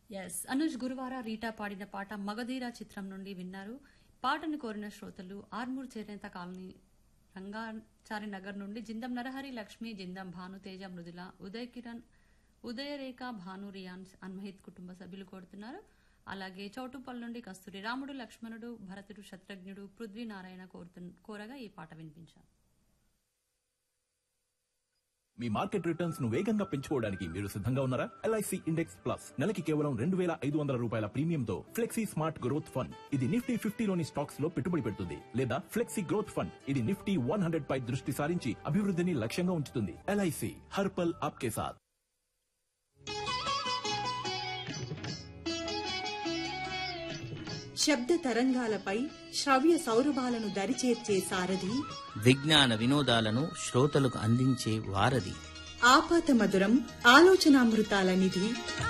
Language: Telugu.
ఎస్ అనుజ్ గురువార రీటా పాడిన పాట మగధీర చిత్రం నుండి విన్నారు పాటను కోరిన శ్రోతలు ఆర్మూర్ చేనేత కాలనీ రంగాచారి నగర్ నుండి జిందం నరహరి లక్ష్మి జిందం భాను తేజ మృదుల ఉదయ్ కిరణ్ ఉదయరేఖ భాను రియాన్స్ అన్మహిత్ కుటుంబ సభ్యులు కోరుతున్నారు అలాగే చౌటుపల్ నుండి కస్తూరి రాముడు లక్ష్మణుడు భరతుడు శత్రుఘ్నుడు పృథ్వీనారాయణ కోరుతు కోరగా ఈ పాట వినిపించాం మీ మార్కెట్ రిటర్న్స్ ను వేగంగా పెంచుకోవడానికి మీరు సిద్ధంగా ఉన్నారా ఎల్ఐసి ఇండెక్స్ ప్లస్ నెలకి కేవలం రెండు వేల ఐదు వందల రూపాయల ప్రీమియంతో ఫ్లెక్సీ స్మార్ట్ గ్రోత్ ఫండ్ ఇది నిఫ్టీ ఫిఫ్టీలోని స్టాక్స్ లో పెట్టుబడి పెడుతుంది లేదా ఫ్లెక్సీ గ్రోత్ ఫండ్ ఇది నిఫ్టీ వన్ హండ్రెడ్ పై దృష్టి సారించి అభివృద్ధిని లక్ష్యంగా ఉంచుతుంది ఎల్ఐసి హర్పల్ ఆప్కే సాథ్ శబ్ద తరంగాలపై శ్రవ్య సౌరభాలను దరిచేర్చే సారథి విజ్ఞాన వినోదాలను శ్రోతలకు అందించే వారధి ఆపాత మధురం ఆలోచనామృతాల నిధి